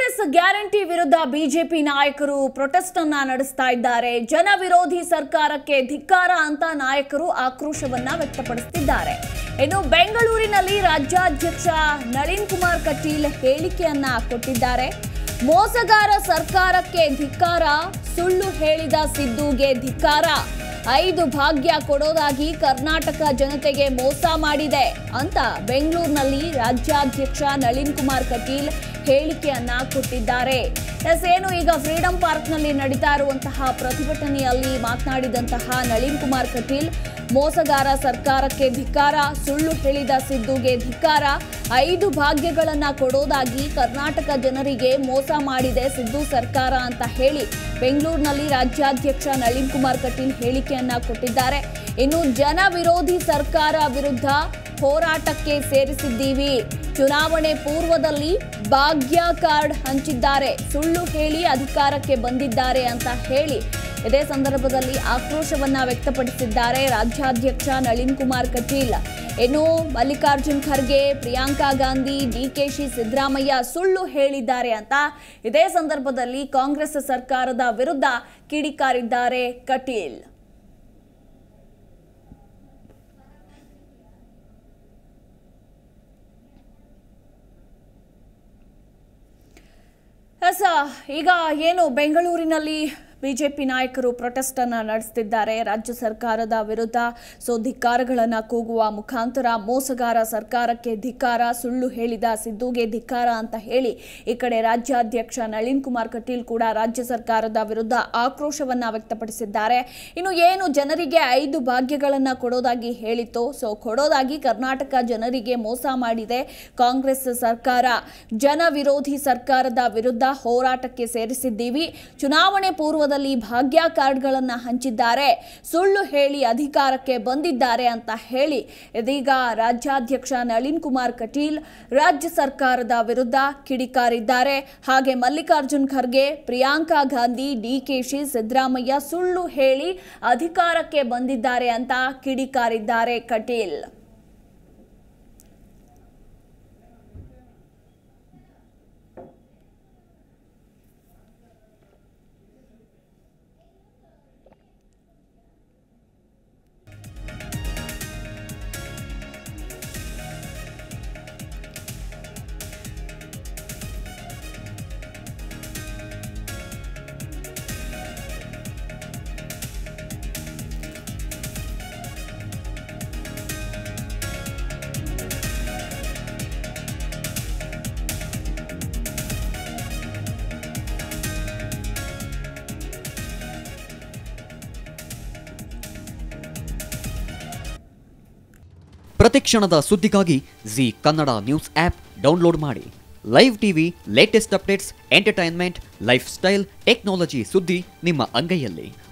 Congress guarantee ವಿರುದ್ಧ BJP ನಾಯಕರು protest ಅನ್ನ ನಡೆಸ್ತಾ ಇದ್ದಾರೆ ಜನ ವಿರೋಧಿ ಸರ್ಕಾರಕ್ಕೆ ಧಿಕ್ಕಾರ ಅಂತ ನಾಯಕರು ಆಕ್ರೋಶವನ್ನ ವ್ಯಕ್ತಪಡಿಸುತ್ತಿದ್ದಾರೆ ಇನ್ನು ಬೆಂಗಳೂರಿನಲ್ಲಿ ರಾಜ್ಯಾಧ್ಯಕ್ಷ ನಳಿನ್ ಕುಮಾರ್ ಕಟೀಲ್ ಹೇಳಿಕೆಯನ್ನ ಕೊಟ್ಟಿದ್ದಾರೆ ಮೋಸಗಾರ ಸರ್ಕಾರಕ್ಕೆ ಧಿಕ್ಕಾರ ಸುಳ್ಳು ಹೇಳಿದ ಸಿದ್ದುಗೆ ಧಿಕ್ಕಾರ ಐದು ಭಾಗ್ಯ ಕೊಡೋದಾಗಿ ಕರ್ನಾಟಕ ಜನತೆಗೆ ಮೋಸ ಮಾಡಿದೆ ಅಂತ ಬೆಂಗಳೂರಿನಲ್ಲಿ ರಾಜ್ಯಾಧ್ಯಕ್ಷ ನಳಿನ್ ಕುಮಾರ್ ಕಟೀಲ್ ಹೇಳಿಕೆಯನ್ನ ಕೊಟ್ಟಿದ್ದಾರೆ ಎಸ್ ಏನು ಈಗ ಫ್ರೀಡಂ ಪಾರ್ಕ್ನಲ್ಲಿ ನಡೀತಾ ಇರುವಂತಹ ಪ್ರತಿಭಟನೆಯಲ್ಲಿ ಮಾತನಾಡಿದಂತಹ ನಳಿನ್ ಕುಮಾರ್ ಕಟೀಲ್ ಮೋಸಗಾರ ಸರ್ಕಾರಕ್ಕೆ ಧಿಕ್ಕಾರ ಸುಳ್ಳು ಹೇಳಿದ ಸಿದ್ದುಗೆ ಧಿಕ್ಕಾರ ಐದು ಭಾಗ್ಯಗಳನ್ನ ಕೊಡೋದಾಗಿ ಕರ್ನಾಟಕ ಜನರಿಗೆ ಮೋಸ ಮಾಡಿದೆ ಸಿದ್ದು ಸರ್ಕಾರ ಅಂತ ಹೇಳಿ ಬೆಂಗಳೂರಿನಲ್ಲಿ ರಾಜ್ಯಾಧ್ಯಕ್ಷ ನಳಿನ್ ಕುಮಾರ್ ಕಟೀಲ್ ಹೇಳಿಕೆಯನ್ನ ಕೊಟ್ಟಿದ್ದಾರೆ ಇನ್ನು ಜನ ವಿರೋಧಿ ಸರ್ಕಾರ ವಿರುದ್ಧ ಹೋರಾಟಕ್ಕೆ ಸೇರಿಸಿದ್ದೀವಿ ಚುನಾವಣೆ ಪೂರ್ವದಲ್ಲಿ ಭಾಗ್ಯ ಕಾರ್ಡ್ ಹಂಚಿದ್ದಾರೆ ಸುಳ್ಳು ಹೇಳಿ ಅಧಿಕಾರಕ್ಕೆ ಬಂದಿದ್ದಾರೆ ಅಂತ ಹೇಳಿ ಇದೇ ಸಂದರ್ಭದಲ್ಲಿ ಆಕ್ರೋಶವನ್ನ ವ್ಯಕ್ತಪಡಿಸಿದ್ದಾರೆ ರಾಜ್ಯಾಧ್ಯಕ್ಷ ನಳಿನ್ ಕುಮಾರ್ ಕಟೀಲ್ ಇನ್ನು ಮಲ್ಲಿಕಾರ್ಜುನ್ ಖರ್ಗೆ ಪ್ರಿಯಾಂಕಾ ಗಾಂಧಿ ಡಿಕೆಶಿ ಸಿದ್ದರಾಮಯ್ಯ ಸುಳ್ಳು ಹೇಳಿದ್ದಾರೆ ಅಂತ ಇದೇ ಸಂದರ್ಭದಲ್ಲಿ ಕಾಂಗ್ರೆಸ್ ಸರ್ಕಾರದ ವಿರುದ್ಧ ಕಿಡಿಕಾರಿದ್ದಾರೆ ಕಟೀಲ್ ಎಸ್ ಈಗ ಏನು ಬೆಂಗಳೂರಿನಲ್ಲಿ ಬಿಜೆಪಿ ನಾಯಕರು ಪ್ರೊಟೆಸ್ಟ್ ಅನ್ನ ನಡೆಸುತ್ತಿದ್ದಾರೆ ರಾಜ್ಯ ಸರ್ಕಾರದ ವಿರುದ್ಧ ಸೊ ಧಿಕ್ಕಾರಗಳನ್ನು ಕೂಗುವ ಮುಖಾಂತರ ಮೋಸಗಾರ ಸರ್ಕಾರಕ್ಕೆ ಧಿಕ್ಕಾರ ಸುಳ್ಳು ಹೇಳಿದ ಸಿದ್ದುಗೆ ಧಿಕ್ಕಾರ ಅಂತ ಹೇಳಿ ಈ ಕಡೆ ರಾಜ್ಯಾಧ್ಯಕ್ಷ ನಳಿನ್ ಕುಮಾರ್ ಕಟೀಲ್ ಕೂಡ ರಾಜ್ಯ ಸರ್ಕಾರದ ವಿರುದ್ಧ ಆಕ್ರೋಶವನ್ನ ವ್ಯಕ್ತಪಡಿಸಿದ್ದಾರೆ ಇನ್ನು ಏನು ಜನರಿಗೆ ಐದು ಭಾಗ್ಯಗಳನ್ನ ಕೊಡೋದಾಗಿ ಹೇಳಿತ್ತು ಸೊ ಕೊಡೋದಾಗಿ ಕರ್ನಾಟಕ ಜನರಿಗೆ ಮೋಸ ಮಾಡಿದೆ ಕಾಂಗ್ರೆಸ್ ಸರ್ಕಾರ ಜನ ವಿರೋಧಿ ಸರ್ಕಾರದ ವಿರುದ್ಧ ಹೋರಾಟಕ್ಕೆ ಸೇರಿಸಿದ್ದೀವಿ ಚುನಾವಣೆ ಪೂರ್ವದಲ್ಲಿ ಭಾಗ್ಯ ಕಾರ್ಡ್ಗಳನ್ನ ಹಂಚಿದ್ದಾರೆ ಸುಳ್ಳು ಹೇಳಿ ಅಧಿಕಾರಕ್ಕೆ ಬಂದಿದ್ದಾರೆ ಅಂತ ಹೇಳಿ ಇದೀಗ ರಾಜ್ಯಾಧ್ಯಕ್ಷ ನಳಿನ್ ಕುಮಾರ್ ಕಟೀಲ್ ರಾಜ್ಯ ಸರ್ಕಾರದ ವಿರುದ್ಧ ಕಿಡಿಕಾರಿದ್ದಾರೆ ಹಾಗೆ ಮಲ್ಲಿಕಾರ್ಜುನ್ ಖರ್ಗೆ ಪ್ರಿಯಾಂಕಾ ಗಾಂಧಿ ಡಿಕೆಶಿ ಸಿದ್ದರಾಮಯ್ಯ ಸುಳ್ಳು ಹೇಳಿ ಅಧಿಕಾರಕ್ಕೆ ಬಂದಿದ್ದಾರೆ ಅಂತ ಕಿಡಿಕಾರಿದ್ದಾರೆ ಕಟೀಲ್ ಪ್ರತಿಕ್ಷಣದ ಸುದ್ದಿಗಾಗಿ Zee Kannada news app download ಮಾಡಿ live TV latest updates entertainment lifestyle technology ಸುದ್ದಿ ನಿಮ್ಮ ಅಂಗೈಯಲ್ಲಿ